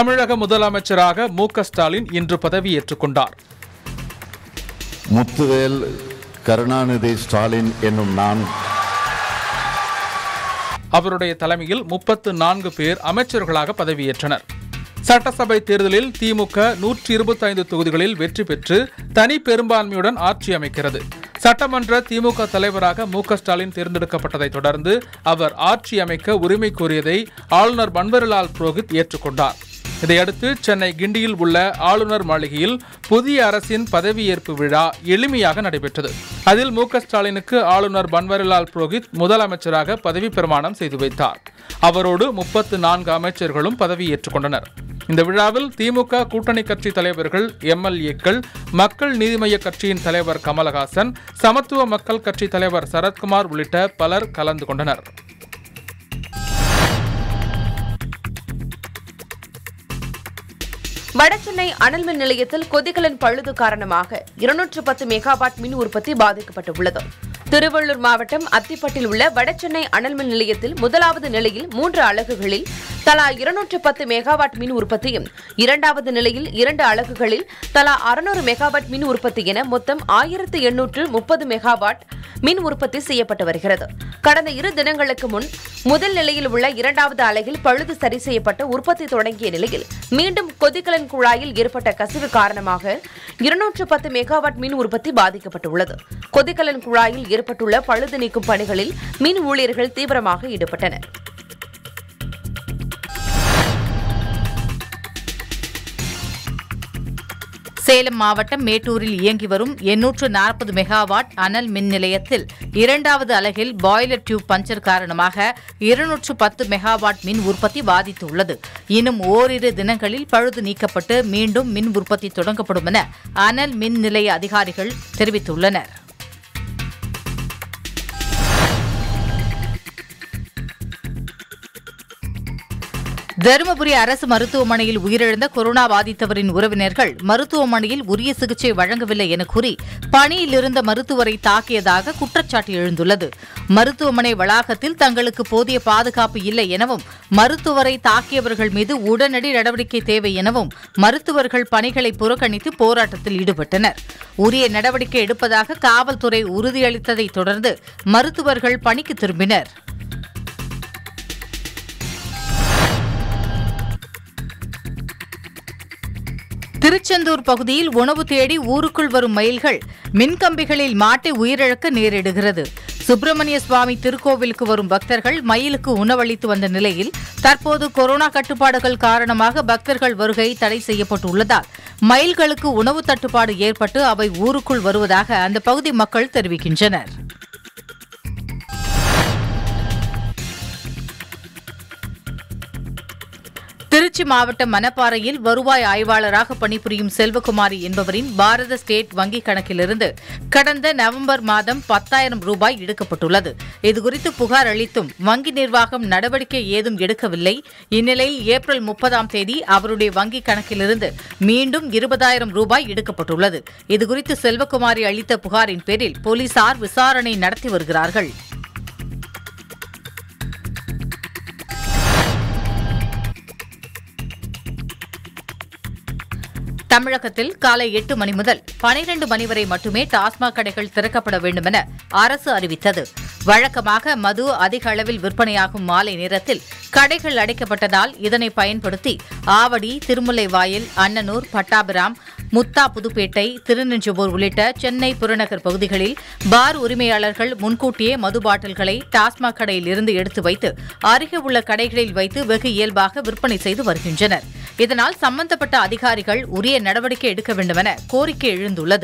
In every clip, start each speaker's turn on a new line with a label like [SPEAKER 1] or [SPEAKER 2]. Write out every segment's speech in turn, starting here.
[SPEAKER 1] தமிழக முதலமைச்சராக மு க ஸ்டாலின் இன்று பதவியேற்றுக் கொண்டார்
[SPEAKER 2] முத்துவேல் கருணாநிதி ஸ்டாலின் என்னும் நான்
[SPEAKER 1] அவருடைய தலைமையில் முப்பத்து நான்கு பேர் அமைச்சர்களாக பதவியேற்றனர் சட்டசபை தேர்தலில் திமுக நூற்றி இருபத்தைந்து தொகுதிகளில் வெற்றி பெற்று தனி பெரும்பான்மையுடன் ஆட்சி அமைக்கிறது சட்டமன்ற திமுக தலைவராக மு க ஸ்டாலின் தேர்ந்தெடுக்கப்பட்டதைத் தொடர்ந்து அவர் ஆட்சி அமைக்க உரிமை கோரியதை ஆளுநர் பன்வரிலால் புரோஹித் ஏற்றுக்கொண்டார் இதையடுத்து சென்னை கிண்டியில் உள்ள ஆளுநர் மாளிகையில் புதிய அரசின் பதவியேற்பு விழா எளிமையாக நடைபெற்றது அதில் மு க ஸ்டாலினுக்கு ஆளுநர் பன்வரிலால் புரோஹித் முதலமைச்சராக பதவி பிரமாணம் செய்து வைத்தார் அவரோடு முப்பத்து நான்கு அமைச்சர்களும் பதவியேற்றுக் கொண்டனர் இந்த விழாவில் திமுக கூட்டணி கட்சி தலைவர்கள் எம்எல்ஏக்கள் மக்கள் நீதிமய்ய கட்சியின் தலைவர் கமலஹாசன் சமத்துவ மக்கள் கட்சி தலைவர் சரத்குமார் உள்ளிட்ட பலர் கலந்து கொண்டனர்
[SPEAKER 3] வடசென்னை அனல் மின் நிலையத்தில் கொதிகலன் பழுது காரணமாக இருநூற்று பத்து மெகாவாட் மின் உற்பத்தி பாதிக்கப்பட்டுள்ளது திருவள்ளூர் மாவட்டம் அத்திப்பட்டில் உள்ள வடசென்னை அனல் மின் நிலையத்தில் முதலாவது நிலையில் மூன்று அலகுகளில் தலா இருநூற்று பத்து மெகாவாட் மின் உற்பத்தியும் இரண்டாவது நிலையில் இரண்டு அலகுகளில் தலா அறுநூறு மெகாவாட் மின் உற்பத்தி என மொத்தம் ஆயிரத்து எண்ணூற்று முப்பது மெகாவாட் மின் உற்பத்தி செய்யப்பட்டு வருகிறது கடந்த இரு தினங்களுக்கு முன் முதல் நிலையில் உள்ள இரண்டாவது அலகில் பழுது சரி செய்யப்பட்டு உற்பத்தி தொடங்கிய நிலையில் மீண்டும் கொதிகலன் குழாயில் ஏற்பட்ட கசிவு காரணமாக இருநூற்று பத்து மெகாவாட் மின் உற்பத்தி பாதிக்கப்பட்டுள்ளது கொதிகலன் குழாயில் ஏற்பட்டுள்ள பழுது நீக்கும் பணிகளில் மின் ஊழியர்கள் தீவிரமாக ஈடுபட்டனர்
[SPEAKER 4] சேலம் மாவட்டம் மேட்டூரில் இயங்கி வரும் எண்ணூற்று நாற்பது மெகாவாட் அனல் மின் நிலையத்தில் இரண்டாவது அலகில் பாய்லர் டியூப் பஞ்சர் காரணமாக இருநூற்று பத்து மெகாவாட் மின் உற்பத்தி பாதித்துள்ளது இன்னும் ஓரிரு தினங்களில் பழுது நீக்கப்பட்டு மீண்டும் மின் உற்பத்தி தொடங்கப்படும் என அனல் மின் நிலைய அதிகாரிகள் தெரிவித்துள்ளனர் தருமபுரி அரசு மருத்துவமனையில் உயிரிழந்த கொரோனா பாதித்தவரின் உறவினர்கள் மருத்துவமனையில் உரிய சிகிச்சை வழங்கவில்லை என கூறி பணியில் இருந்த மருத்துவரை தாக்கியதாக குற்றச்சாட்டு எழுந்துள்ளது மருத்துவமனை வளாகத்தில் தங்களுக்கு போதிய பாதுகாப்பு இல்லை எனவும் மருத்துவரை தாக்கியவர்கள் மீது உடனடி நடவடிக்கை தேவை எனவும் மருத்துவர்கள் பணிகளை புறக்கணித்து போராட்டத்தில் ஈடுபட்டனர் உரிய நடவடிக்கை எடுப்பதாக காவல்துறை உறுதியளித்ததைத் தொடர்ந்து மருத்துவர்கள் பணிக்கு திரும்பினர் திருச்செந்தூர் பகுதியில் உணவு தேடி ஊருக்குள் வரும் மயில்கள் மின்கம்பிகளில் மாட்டி உயிரிழக்க நேரிடுகிறது சுப்பிரமணிய சுவாமி திருக்கோவிலுக்கு வரும் பக்தர்கள் மயிலுக்கு உணவளித்து வந்த நிலையில் தற்போது கொரோனா கட்டுப்பாடுகள் காரணமாக பக்தர்கள் வருகை தடை செய்யப்பட்டுள்ளதால் மயில்களுக்கு உணவு தட்டுப்பாடு ஏற்பட்டு அவை ஊருக்குள் வருவதாக அந்த பகுதி மக்கள் தெரிவிக்கின்றனர் திருச்சி மாவட்டம் மணப்பாறையில் வருவாய் ஆய்வாளராக பணிபுரியும் செல்வகுமாரி என்பவரின் பாரத ஸ்டேட் வங்கிக் கணக்கிலிருந்து கடந்த நவம்பர் மாதம் பத்தாயிரம் ரூபாய் எடுக்கப்பட்டுள்ளது இதுகுறித்து புகார் அளித்தும் வங்கி நிர்வாகம் நடவடிக்கை ஏதும் எடுக்கவில்லை இந்நிலையில் ஏப்ரல் முப்பதாம் தேதி அவருடைய வங்கிக் கணக்கிலிருந்து மீண்டும் இருபதாயிரம் ரூபாய் எடுக்கப்பட்டுள்ளது இதுகுறித்து செல்வகுமாரி அளித்த புகாரின் பேரில் போலீசார் விசாரணை நடத்தி வருகிறார்கள் தமிழகத்தில் காலை எட்டு மணி முதல் பனிரெண்டு மணி வரை மட்டுமே டாஸ்மாக் கடைகள் திறக்கப்பட வேண்டும் என அரசு அறிவித்தது வழக்கமாக மது அதிக அளவில் விற்பனையாகும் மாலை நேரத்தில் கடைகள் அடைக்கப்பட்டதால் இதனை பயன்படுத்தி ஆவடி திருமுல்லைவாயில் அன்னனூர் பட்டாபிராம் முத்தா புதுப்பேட்டை திருநெஞ்சபூர் உள்ளிட்ட சென்னை புறநகர் பகுதிகளில் பார் உரிமையாளர்கள் முன்கூட்டியே மது பாட்டில்களை டாஸ்மாக் கடையில் இருந்து எடுத்து வைத்து அருகே உள்ள கடைகளில் வைத்து வெகு இயல்பாக விற்பனை செய்து வருகின்றனர் இதனால் சம்பந்தப்பட்ட அதிகாரிகள் உரிய நடவடிக்கை எடுக்க வேண்டுமென கோரிக்கை எழுந்துள்ளது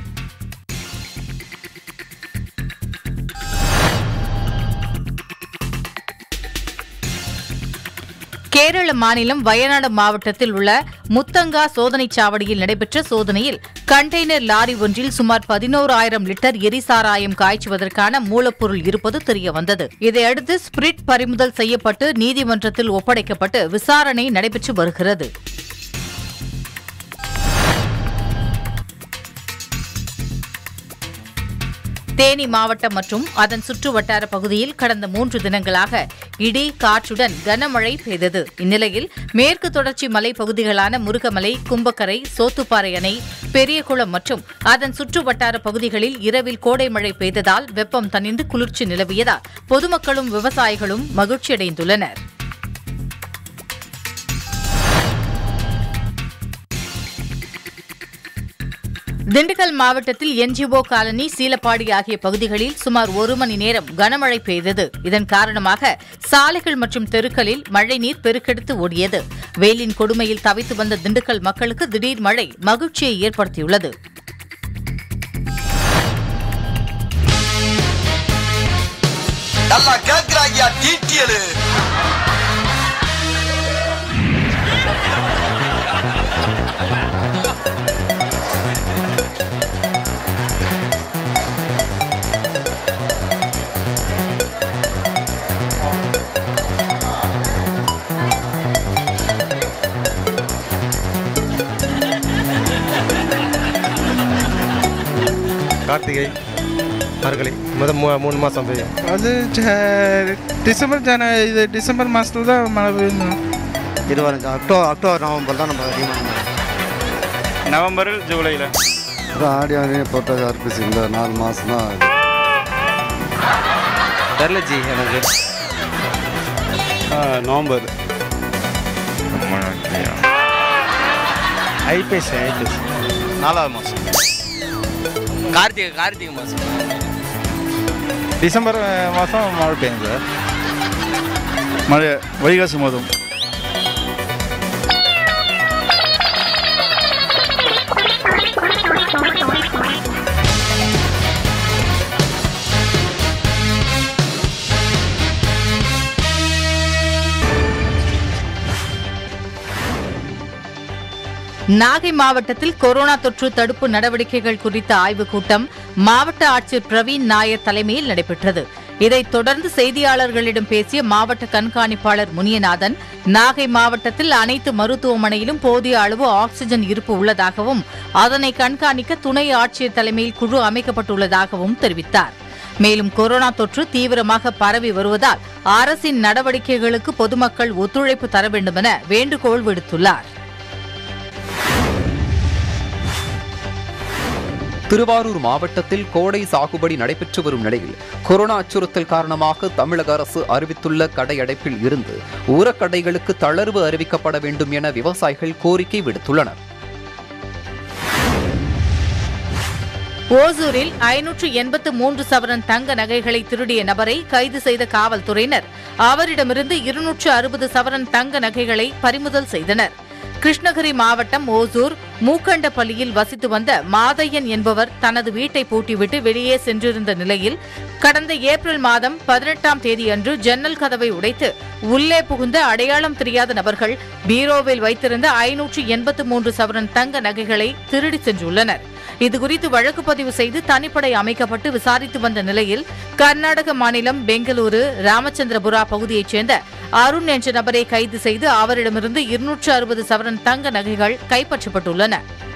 [SPEAKER 4] கேரள மாநிலம் வயநாடு மாவட்டத்தில் உள்ள முத்தங்கா சோதனைச் சாவடியில் நடைபெற்ற சோதனையில் கண்டெய்னர் லாரி ஒன்றில் சுமார் பதினோராயிரம் லிட்டர் எரிசாராயம் காய்ச்சுவதற்கான மூலப்பொருள் இருப்பது தெரியவந்தது இதையடுத்து ஸ்பிரிட் பறிமுதல் செய்யப்பட்டு நீதிமன்றத்தில் ஒப்படைக்கப்பட்டு விசாரணை நடைபெற்று வருகிறது தேனி மாவட்டம் மற்றும் அதன் சுற்று வட்டார பகுதியில் கடந்த மூன்று தினங்களாக இடி காற்றுடன் கனமழை பெய்தது இந்நிலையில் மேற்கு தொடர்ச்சி மலைப் பகுதிகளான முருகமலை கும்பக்கரை சோத்துப்பாறை அணை பெரியகுளம் மற்றும் அதன் சுற்று வட்டார பகுதிகளில் இரவில் கோடை மழை பெய்ததால் வெப்பம் தணிந்து குளிர்ச்சி நிலவியதால் பொதுமக்களும் விவசாயிகளும் மகிழ்ச்சியடைந்துள்ளனர் திண்டுக்கல் மாவட்டத்தில் என்ஜிஓ காலனி சீலப்பாடி ஆகிய பகுதிகளில் சுமார் ஒரு மணி நேரம் கனமழை பெய்தது இதன் காரணமாக சாலைகள் மற்றும் தெருக்களில் மழைநீர் பெருக்கெடுத்து ஓடியது வெயிலின் கொடுமையில் தவித்து வந்த திண்டுக்கல் மக்களுக்கு திடீர் மழை மகிழ்ச்சியை ஏற்படுத்தியுள்ளது
[SPEAKER 5] நல்லா கேக்குறாங்கயா டீட்டியலு
[SPEAKER 6] கார்த்திகை மார்கழி முதல் மூ மூணு மாதம் பெய்யும்
[SPEAKER 7] அது ஜ- டிசம்பர் ஜன இது டிசம்பர் மாதத்துல தான் மழை பெய்யணும்
[SPEAKER 6] இருபத்தஞ்சு அக்டோபர் அக்டோபர் நவம்பர் தான் நம்ம அதிகமாக
[SPEAKER 7] நவம்பர் ஜூலையில்
[SPEAKER 2] ஆடி ஆடி போட்டது அர்ப்பிச்சு இந்த நாலு மாதம் தான்
[SPEAKER 6] தெரில ஜி எனக்கு
[SPEAKER 7] நவம்பர் ஐபிஎஸ் ஐபிஎஸ்
[SPEAKER 6] நாலாவது மாதம்
[SPEAKER 5] கார்த்திகை கார்த்திகை மாசம்
[SPEAKER 7] டிசம்பர் மாதம் மழை பெய்யும் சார் மழை வைகாசி மாதம்
[SPEAKER 4] நாகை மாவட்டத்தில் கொரோனா தொற்று தடுப்பு நடவடிக்கைகள் குறித்த ஆய்வுக் கூட்டம் மாவட்ட ஆட்சியர் பிரவீன் நாயர் தலைமையில் நடைபெற்றது இதைத் தொடர்ந்து செய்தியாளர்களிடம் பேசிய மாவட்ட கண்காணிப்பாளர் முனியநாதன் நாகை மாவட்டத்தில் அனைத்து மருத்துவமனையிலும் போதிய அளவு ஆக்ஸிஜன் இருப்பு உள்ளதாகவும் அதனை கண்காணிக்க துணை ஆட்சியர் தலைமையில் குழு அமைக்கப்பட்டுள்ளதாகவும் தெரிவித்தார் மேலும் கொரோனா தொற்று தீவிரமாக பரவி வருவதால் அரசின் நடவடிக்கைகளுக்கு பொதுமக்கள் ஒத்துழைப்பு தர வேண்டுமென வேண்டுகோள் விடுத்துள்ளார்
[SPEAKER 8] திருவாரூர் மாவட்டத்தில் கோடை சாகுபடி நடைபெற்று வரும் நிலையில் கொரோனா அச்சுறுத்தல் காரணமாக தமிழக அரசு அறிவித்துள்ள கடையடைப்பில் இருந்து ஊரக்கடைகளுக்கு தளர்வு அறிவிக்கப்பட வேண்டும் என விவசாயிகள் கோரிக்கை விடுத்துள்ளனர்
[SPEAKER 4] ஓசூரில் ஐநூற்று எண்பத்து மூன்று சவரன் தங்க நகைகளை திருடிய நபரை கைது செய்த காவல்துறையினர் அவரிடமிருந்து இருநூற்று அறுபது சவரன் தங்க நகைகளை பறிமுதல் செய்தனர் கிருஷ்ணகிரி மாவட்டம் ஓசூர் மூக்கண்டப்பள்ளியில் வசித்து வந்த மாதையன் என்பவர் தனது வீட்டை பூட்டிவிட்டு வெளியே சென்றிருந்த நிலையில் கடந்த ஏப்ரல் மாதம் பதினெட்டாம் தேதியன்று ஜன்னல் கதவை உடைத்து உள்ளே புகுந்த அடையாளம் தெரியாத நபர்கள் பீரோவில் வைத்திருந்த ஐநூற்று எண்பத்து மூன்று சவரன் தங்க நகைகளை திருடி சென்றுள்ளனர் இதுகுறித்து வழக்கு பதிவு செய்து தனிப்படை அமைக்கப்பட்டு விசாரித்து வந்த நிலையில் கர்நாடக மாநிலம் பெங்களூரு ராமச்சந்திரபுரா பகுதியைச் சேர்ந்த அருண் என்ற நபரை கைது செய்து அவரிடமிருந்து இருநூற்று அறுபது சவரன் தங்க நகைகள் கைப்பற்றப்பட்டுள்ளன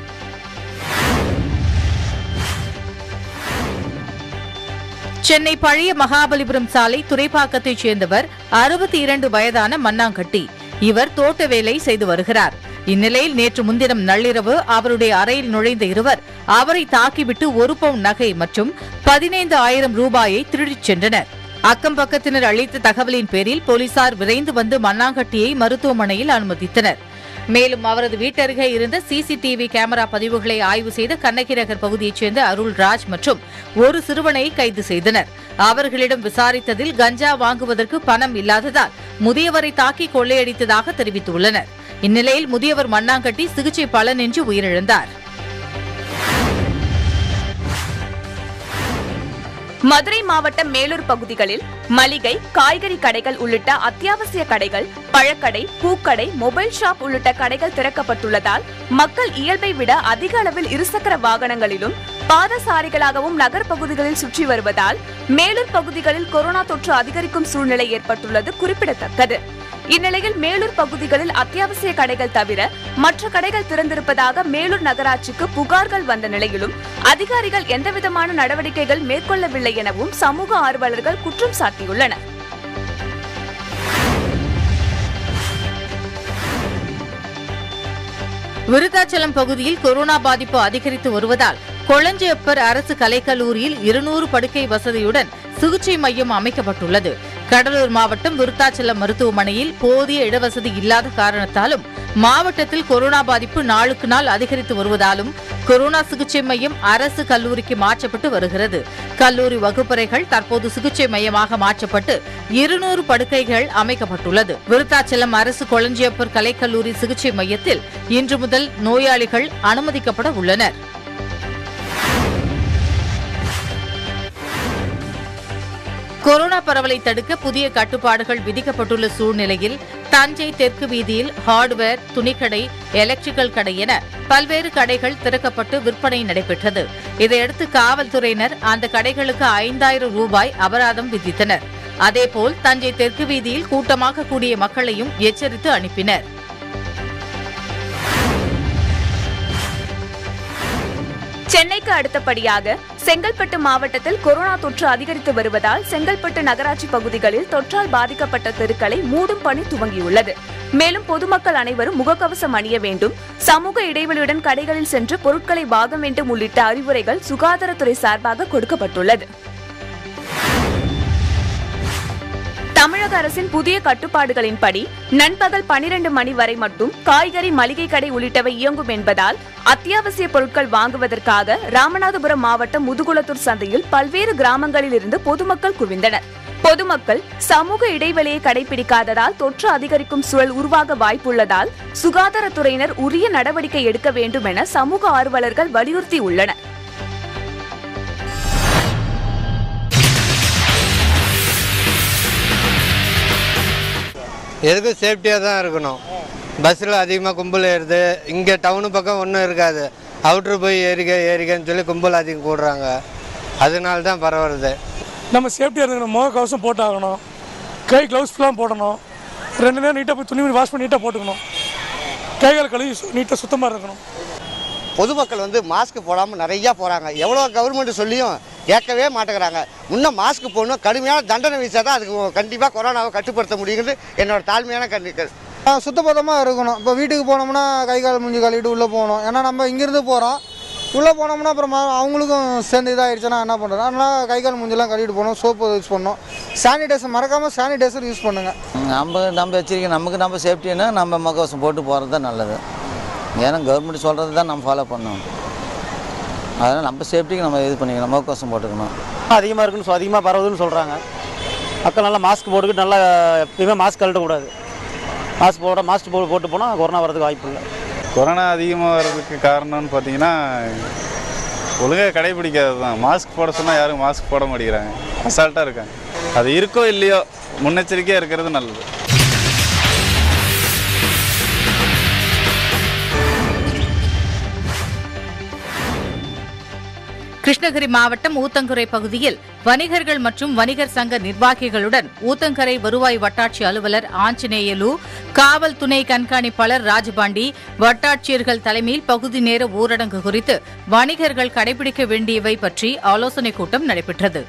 [SPEAKER 4] சென்னை பழைய மகாபலிபுரம் சாலை துறைப்பாக்கத்தைச் சேர்ந்தவர் அறுபத்தி இரண்டு வயதான மண்ணாங்கட்டி இவர் தோட்ட வேலை செய்து வருகிறார் இந்நிலையில் நேற்று முன்தினம் நள்ளிரவு அவருடைய அறையில் நுழைந்த இருவர் அவரை தாக்கிவிட்டு ஒரு பவுன் நகை மற்றும் பதினைந்து ஆயிரம் ரூபாயை திருடிச் சென்றனர் அக்கம் பக்கத்தினர் அளித்த தகவலின் பேரில் போலீசார் விரைந்து வந்து மண்ணாங்கட்டியை மருத்துவமனையில் அனுமதித்தனர் மேலும் அவரது வீட்டருகே இருந்த சிசிடிவி கேமரா பதிவுகளை ஆய்வு செய்த கண்ணகி நகர் பகுதியைச் சேர்ந்த அருள்ராஜ் மற்றும் ஒரு சிறுவனை கைது செய்தனர் அவர்களிடம் விசாரித்ததில் கஞ்சா வாங்குவதற்கு பணம் இல்லாததால் முதியவரை தாக்கி கொள்ளையடித்ததாக தெரிவித்துள்ளனர் இந்நிலையில் முதியவர் மண்ணாங்கட்டி சிகிச்சை பலனின்றி உயிரிழந்தார்
[SPEAKER 9] மதுரை மாவட்டம் மேலூர் பகுதிகளில் மளிகை காய்கறி கடைகள் உள்ளிட்ட அத்தியாவசிய கடைகள் பழக்கடை பூக்கடை மொபைல் ஷாப் உள்ளிட்ட கடைகள் திறக்கப்பட்டுள்ளதால் மக்கள் இயல்பை விட அதிக அளவில் இருசக்கர வாகனங்களிலும் பாதசாரிகளாகவும் நகர் பகுதிகளில் சுற்றி வருவதால் மேலூர் பகுதிகளில் கொரோனா தொற்று அதிகரிக்கும் சூழ்நிலை ஏற்பட்டுள்ளது குறிப்பிடத்தக்கது இந்நிலையில் மேலூர் பகுதிகளில் அத்தியாவசிய கடைகள் தவிர மற்ற கடைகள் திறந்திருப்பதாக மேலூர் நகராட்சிக்கு புகார்கள் வந்த நிலையிலும் அதிகாரிகள் எந்தவிதமான நடவடிக்கைகள் மேற்கொள்ளவில்லை எனவும் சமூக ஆர்வலர்கள் குற்றம் சாட்டியுள்ளனர்
[SPEAKER 4] விருத்தாச்சலம் பகுதியில் கொரோனா பாதிப்பு அதிகரித்து வருவதால் கொளஞ்சியப்பர் அரசு கலைக்கல்லூரியில் இருநூறு படுக்கை வசதியுடன் சிகிச்சை மையம் அமைக்கப்பட்டுள்ளது கடலூர் மாவட்டம் விருத்தாச்சலம் மருத்துவமனையில் போதிய இடவசதி இல்லாத காரணத்தாலும் மாவட்டத்தில் கொரோனா பாதிப்பு நாளுக்கு நாள் அதிகரித்து வருவதாலும் கொரோனா சிகிச்சை மையம் அரசு கல்லூரிக்கு மாற்றப்பட்டு வருகிறது கல்லூரி வகுப்பறைகள் தற்போது சிகிச்சை மையமாக மாற்றப்பட்டு இருநூறு படுக்கைகள் அமைக்கப்பட்டுள்ளது விருத்தாச்சலம் அரசு கொளஞ்சியப்பர் கலைக்கல்லூரி சிகிச்சை மையத்தில் இன்று முதல் நோயாளிகள் அனுமதிக்கப்பட உள்ளனர் கொரோனா பரவலை தடுக்க புதிய கட்டுப்பாடுகள் விதிக்கப்பட்டுள்ள சூழ்நிலையில் தஞ்சை தெற்கு வீதியில் ஹார்ட்வேர் துணிக்கடை எலக்ட்ரிக்கல் கடை என பல்வேறு கடைகள் திறக்கப்பட்டு விற்பனை நடைபெற்றது இதையடுத்து காவல்துறையினர் அந்த கடைகளுக்கு ஐந்தாயிரம் ரூபாய் அபராதம் விதித்தனர் அதேபோல் தஞ்சை தெற்கு வீதியில் கூட்டமாக கூடிய மக்களையும் எச்சரித்து அனுப்பினர்
[SPEAKER 9] சென்னைக்கு அடுத்தபடியாக செங்கல்பட்டு மாவட்டத்தில் கொரோனா தொற்று அதிகரித்து வருவதால் செங்கல்பட்டு நகராட்சி பகுதிகளில் தொற்றால் பாதிக்கப்பட்ட தெருக்களை மூடும் பணி துவங்கியுள்ளது மேலும் பொதுமக்கள் அனைவரும் முகக்கவசம் அணிய வேண்டும் சமூக இடைவெளியுடன் கடைகளில் சென்று பொருட்களை வாங்க வேண்டும் உள்ளிட்ட அறிவுரைகள் சுகாதாரத்துறை சார்பாக கொடுக்கப்பட்டுள்ளது தமிழக அரசின் புதிய கட்டுப்பாடுகளின்படி நண்பகல் பனிரெண்டு மணி வரை மட்டும் காய்கறி மளிகை கடை உள்ளிட்டவை இயங்கும் என்பதால் அத்தியாவசிய பொருட்கள் வாங்குவதற்காக ராமநாதபுரம் மாவட்டம் முதுகுளத்தூர் சந்தையில் பல்வேறு கிராமங்களில் இருந்து பொதுமக்கள் குவிந்தனர் பொதுமக்கள் சமூக இடைவெளியை கடைபிடிக்காததால் தொற்று அதிகரிக்கும் சூழல் உருவாக வாய்ப்புள்ளதால் சுகாதாரத்துறையினர் உரிய நடவடிக்கை எடுக்க வேண்டும் என சமூக ஆர்வலர்கள் வலியுறுத்தியுள்ளனர்
[SPEAKER 6] எதுக்கும் சேஃப்டியாக தான் இருக்கணும் பஸ்ஸில் அதிகமாக கும்பல் ஏறுது இங்கே டவுனு பக்கம் ஒன்றும் இருக்காது அவுட்ரு போய் ஏறிக்க ஏறிக்கன்னு சொல்லி கும்பல் அதிகம் கூடுறாங்க அதனால தான் பரவுறது
[SPEAKER 10] நம்ம சேஃப்டியாக இருக்கணும் முக கவசம் போட்டாகணும் கை க்ளவுஸ் ஃபுல்லாக போடணும் ரெண்டு நேரம் நீட்டாக போய் துணி வாஷ் பண்ணி நீட்டாக போட்டுக்கணும் கைகள் கழுவி நீட்டாக சுத்தமாக இருக்கணும்
[SPEAKER 11] பொதுமக்கள் வந்து மாஸ்க் போடாமல் நிறையா போகிறாங்க எவ்வளோ கவர்மெண்ட் சொல்லியும் கேட்கவே மாட்டேங்கிறாங்க இன்னும் மாஸ்க் போடணும் கடுமையான தண்டனை வீசா தான் அதுக்கு கண்டிப்பாக கொரோனாவை கட்டுப்படுத்த முடியுங்கிறது என்னோட தாழ்மையான கண்டிக்கள்
[SPEAKER 12] சுத்தபத்தமாக இருக்கணும் இப்போ வீட்டுக்கு போனோம்னா கை கால் மூஞ்சி கழுவிட்டு உள்ளே போகணும் ஏன்னா நம்ம இங்கேருந்து போகிறோம் உள்ளே போனோம்னா அப்புறம் ம- அவங்களுக்கும் சேர்ந்து இதாகிடுச்சுன்னா என்ன பண்ணுறது அதனால் கை கால் மூஞ்சிலாம் கழுவிட்டு போகணும் சோப்பு யூஸ் பண்ணணும் சானிடைசர் மறக்காமல் சானிடைசர் யூஸ் பண்ணுங்கள்
[SPEAKER 13] நம்ம நம்ம எச்சரிக்கை நமக்கு நம்ம சேஃப்டின்னா நம்ம முகவசம் போட்டு போகிறது தான் நல்லது ஏன்னா கவர்மெண்ட் சொல்கிறது தான் நம்ம ஃபாலோ பண்ணணும் அதனால் நம்ம சேஃப்டிக்கு நம்ம இது பண்ணிக்கணும் முகக்கவசம் போட்டுக்கணும்
[SPEAKER 14] அதிகமாக இருக்குன்னு சொ- அதிகமாக பரவுதுன்னு சொல்கிறாங்க மக்கள் நல்லா மாஸ்க் போட்டுக்கிட்டு நல்லா எப்பயுமே மாஸ்க் கழட்டக்கூடாது மாஸ்க் போட மாஸ்க் போ போட்டு போனால் கொரோனா வரதுக்கு வாய்ப்பு இல்லை
[SPEAKER 7] கொரோனா அதிகமாக வர்றதுக்கு காரணம்னு பார்த்தீங்கன்னா ஒழுங்காக கடைபிடிக்காதது தான் மாஸ்க் போட சொன்னால் யாரும் மாஸ்க் போட மாட்டேங்கிறாங்க அசால்ட்டாக இருக்காங்க அது இருக்கோ இல்லையோ முன்னெச்சரிக்கையாக இருக்கிறது நல்லது
[SPEAKER 4] கிருஷ்ணகிரி மாவட்டம் ஊத்தங்கரை பகுதியில் வணிகர்கள் மற்றும் வணிகர் சங்க நிர்வாகிகளுடன் ஊத்தங்கரை வருவாய் வட்டாட்சி அலுவலர் ஆஞ்சநேயலு காவல் துணை கண்காணிப்பாளர் ராஜபாண்டி வட்டாட்சியர்கள் தலைமையில் பகுதி நேர ஊரடங்கு குறித்து வணிகர்கள் கடைபிடிக்க வேண்டியவை பற்றி ஆலோசனைக் கூட்டம் நடைபெற்றது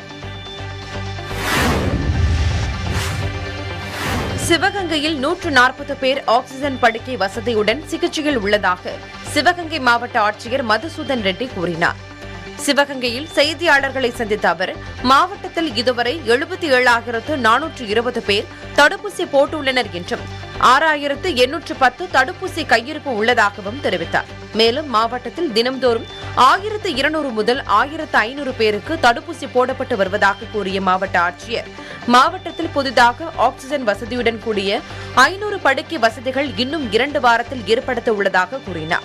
[SPEAKER 3] சிவகங்கையில் நூற்று நாற்பது பேர் ஆக்ஸிஜன் படுக்கை வசதியுடன் சிகிச்சையில் உள்ளதாக சிவகங்கை மாவட்ட ஆட்சியர் மதுசூதன் ரெட்டி கூறினார் சிவகங்கையில் செய்தியாளர்களை சந்தித்த அவர் மாவட்டத்தில் இதுவரை எழுபத்தி ஏழாயிரத்து நானூற்று இருபது பேர் தடுப்பூசி போட்டுள்ளனர் என்றும் ஆறாயிரத்து எண்ணூற்று பத்து தடுப்பூசி கையிருப்பு உள்ளதாகவும் தெரிவித்தார் மேலும் மாவட்டத்தில் தினம்தோறும் ஆயிரத்து இருநூறு முதல் ஆயிரத்து ஐநூறு பேருக்கு தடுப்பூசி போடப்பட்டு வருவதாக கூறிய மாவட்ட ஆட்சியர் மாவட்டத்தில் புதிதாக ஆக்ஸிஜன் வசதியுடன் கூடிய ஐநூறு படுக்கை வசதிகள் இன்னும் இரண்டு வாரத்தில் ஏற்படுத்த உள்ளதாக கூறினார்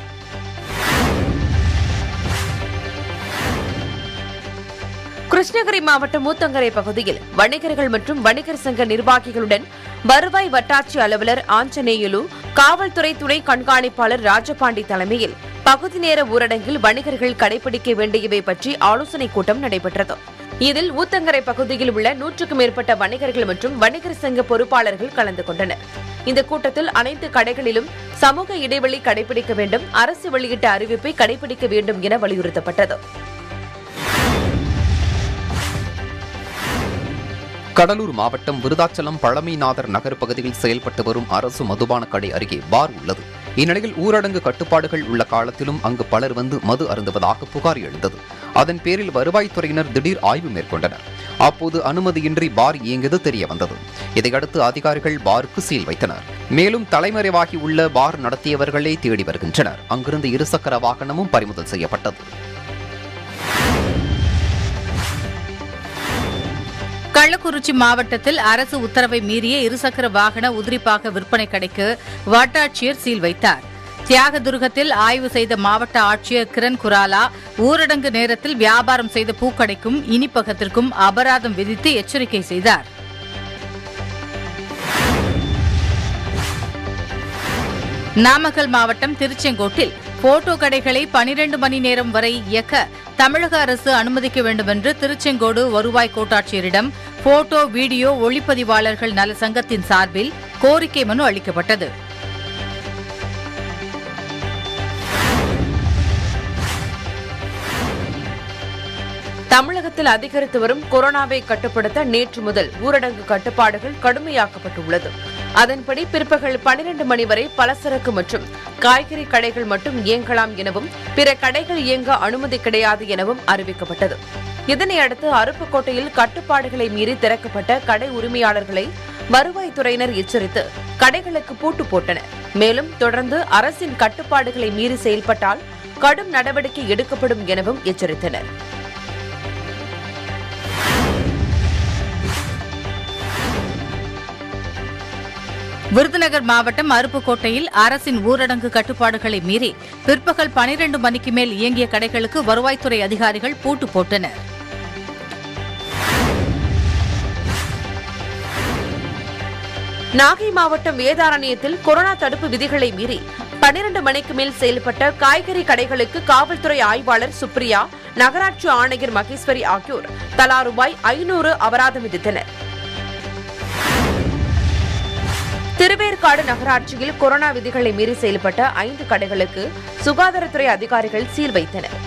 [SPEAKER 3] கிருஷ்ணகிரி மாவட்டம் மூத்தங்கரை பகுதியில் வணிகர்கள் மற்றும் வணிகர் சங்க நிர்வாகிகளுடன் வருவாய் வட்டாட்சி அலுவலர் ஆஞ்சநேயுலு காவல்துறை துணை கண்காணிப்பாளர் ராஜபாண்டி தலைமையில் பகுதி நேர ஊரடங்கில் வணிகர்கள் கடைபிடிக்க வேண்டியவை பற்றி ஆலோசனைக் கூட்டம் நடைபெற்றது இதில் ஊத்தங்கரை பகுதியில் உள்ள நூற்றுக்கும் மேற்பட்ட வணிகர்கள் மற்றும் வணிகர் சங்க பொறுப்பாளர்கள் கலந்து கொண்டனர் இந்த கூட்டத்தில் அனைத்து கடைகளிலும் சமூக இடைவெளி கடைபிடிக்க வேண்டும் அரசு வெளியிட்ட அறிவிப்பை கடைபிடிக்க வேண்டும் என வலியுறுத்தப்பட்டது
[SPEAKER 8] கடலூர் மாவட்டம் விருதாச்சலம் பழமைநாதர் நகர் பகுதியில் செயல்பட்டு வரும் அரசு மதுபான கடை அருகே பார் உள்ளது இந்நிலையில் ஊரடங்கு கட்டுப்பாடுகள் உள்ள காலத்திலும் அங்கு பலர் வந்து மது அருந்துவதாக புகார் எழுந்தது அதன் பேரில் வருவாய்த்துறையினர் திடீர் ஆய்வு மேற்கொண்டனர் அப்போது அனுமதியின்றி பார் இயங்கியது தெரிய வந்தது இதையடுத்து அதிகாரிகள் பாருக்கு சீல் வைத்தனர் மேலும் தலைமறைவாகி உள்ள பார் நடத்தியவர்களே தேடி வருகின்றனர் அங்கிருந்து இருசக்கர வாகனமும் பறிமுதல் செய்யப்பட்டது
[SPEAKER 4] கள்ளக்குறிச்சி மாவட்டத்தில் அரசு உத்தரவை மீறிய இருசக்கர வாகன உதிரிப்பாக விற்பனை கடைக்கு வட்டாட்சியர் சீல் வைத்தார் தியாகதுருகத்தில் ஆய்வு செய்த மாவட்ட ஆட்சியர் கிரண் குராலா ஊரடங்கு நேரத்தில் வியாபாரம் செய்த பூக்கடைக்கும் இனிப்பகத்திற்கும் அபராதம் விதித்து எச்சரிக்கை செய்தார் நாமக்கல் மாவட்டம் திருச்செங்கோட்டில் போட்டோ கடைகளை பனிரெண்டு மணி நேரம் வரை இயக்க தமிழக அரசு அனுமதிக்க வேண்டும் என்று திருச்செங்கோடு வருவாய் கோட்டாட்சியரிடம் போட்டோ வீடியோ ஒளிப்பதிவாளர்கள் நல சங்கத்தின் சார்பில் கோரிக்கை மனு அளிக்கப்பட்டது
[SPEAKER 3] தமிழகத்தில் அதிகரித்து வரும் கொரோனாவை கட்டுப்படுத்த நேற்று முதல் ஊரடங்கு கட்டுப்பாடுகள் கடுமையாக்கப்பட்டுள்ளது அதன்படி பிற்பகல் பனிரெண்டு மணி வரை பலசரக்கு மற்றும் காய்கறி கடைகள் மட்டும் இயங்கலாம் எனவும் பிற கடைகள் இயங்க அனுமதி கிடையாது எனவும் அறிவிக்கப்பட்டது இதனையடுத்து அருப்புக்கோட்டையில் கட்டுப்பாடுகளை மீறி திறக்கப்பட்ட கடை உரிமையாளர்களை வருவாய்த்துறையினர் எச்சரித்து கடைகளுக்கு பூட்டு போட்டனர் மேலும் தொடர்ந்து அரசின் கட்டுப்பாடுகளை மீறி செயல்பட்டால் கடும் நடவடிக்கை எடுக்கப்படும் எனவும் எச்சரித்தனர்
[SPEAKER 4] விருதுநகர் மாவட்டம் அருப்புக்கோட்டையில் அரசின் ஊரடங்கு கட்டுப்பாடுகளை மீறி பிற்பகல் பனிரெண்டு மணிக்கு மேல் இயங்கிய கடைகளுக்கு வருவாய்த்துறை அதிகாரிகள் பூட்டு போட்டனர்
[SPEAKER 3] நாகை மாவட்டம் வேதாரண்யத்தில் கொரோனா தடுப்பு விதிகளை மீறி பன்னிரண்டு மணிக்கு மேல் செயல்பட்ட காய்கறி கடைகளுக்கு காவல்துறை ஆய்வாளர் சுப்ரியா நகராட்சி ஆணையர் மகேஸ்வரி ஆகியோர் தலா ரூபாய் ஐநூறு அபராதம் விதித்தனர் திருவேற்காடு நகராட்சியில் கொரோனா விதிகளை மீறி செயல்பட்ட ஐந்து கடைகளுக்கு சுகாதாரத்துறை அதிகாரிகள் சீல் வைத்தனர்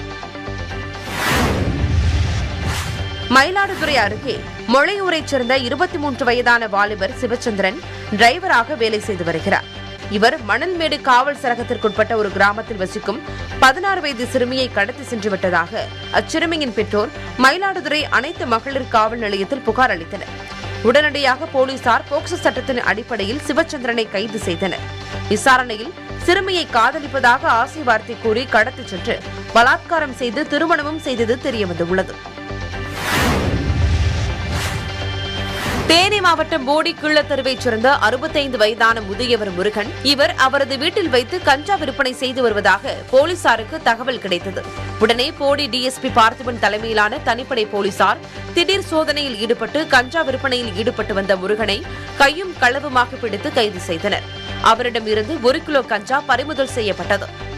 [SPEAKER 3] மயிலாடுதுறை அருகே மொளையூரைச் சேர்ந்த இருபத்தி மூன்று வயதான வாலிபர் சிவச்சந்திரன் டிரைவராக வேலை செய்து வருகிறார் இவர் மணல்மேடு காவல் சரகத்திற்குட்பட்ட ஒரு கிராமத்தில் வசிக்கும் பதினாறு வயது சிறுமியை கடத்தி சென்று விட்டதாக அச்சிறுமியின் பெற்றோர் மயிலாடுதுறை அனைத்து மகளிர் காவல் நிலையத்தில் புகார் அளித்தனர் உடனடியாக போலீசார் போக்சோ சட்டத்தின் அடிப்படையில் சிவச்சந்திரனை கைது செய்தனர் விசாரணையில் சிறுமியை காதலிப்பதாக ஆசை வார்த்தை கூறி கடத்திச் சென்று பலாத்காரம் செய்து திருமணமும் செய்தது தெரியவந்துள்ளது தேனி மாவட்டம் போடி கீழத்தருவைச் சேர்ந்த அறுபத்தைந்து வயதான முதியவர் முருகன் இவர் அவரது வீட்டில் வைத்து கஞ்சா விற்பனை செய்து வருவதாக போலீசாருக்கு தகவல் கிடைத்தது உடனே போடி டிஎஸ்பி பார்த்திபன் தலைமையிலான தனிப்படை போலீசார் திடீர் சோதனையில் ஈடுபட்டு கஞ்சா விற்பனையில் ஈடுபட்டு வந்த முருகனை கையும் களவுமாக பிடித்து கைது செய்தனர் அவரிடம் இருந்து ஒரு கிலோ கஞ்சா பறிமுதல் செய்யப்பட்டது